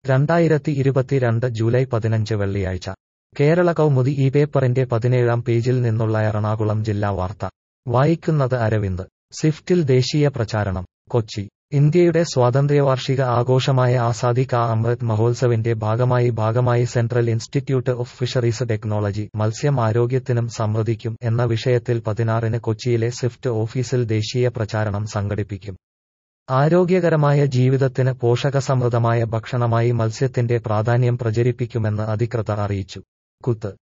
രണ്ടായിരത്തി ഇരുപത്തിരണ്ട് ജൂലൈ പതിനഞ്ച് വെള്ളിയാഴ്ച കേരള കൗമുദി ഈ പേപ്പറിന്റെ പതിനേഴാം പേജിൽ നിന്നുള്ള എറണാകുളം ജില്ലാ വാർത്ത വായിക്കുന്നത് അരവിന്ദ് സ്വിഫ്റ്റിൽ ദേശീയ പ്രചാരണം കൊച്ചി ഇന്ത്യയുടെ സ്വാതന്ത്ര്യവാർഷിക ആഘോഷമായ ആസാദി കാ അമൃത് മഹോത്സവിന്റെ ഭാഗമായി ഭാഗമായി central institute of fisheries technology മത്സ്യം ആരോഗ്യത്തിനും സമൃദ്ധിക്കും എന്ന വിഷയത്തിൽ പതിനാറിന് കൊച്ചിയിലെ സ്വിഫ്റ്റ് ഓഫീസിൽ ദേശീയ പ്രചാരണം സംഘടിപ്പിക്കും ആരോഗ്യകരമായ ജീവിതത്തിന് പോഷകസമൃദ്ധമായ ഭക്ഷണമായി മത്സ്യത്തിന്റെ പ്രാധാന്യം പ്രചരിപ്പിക്കുമെന്ന് അധികൃതർ അറിയിച്ചു കുത്ത്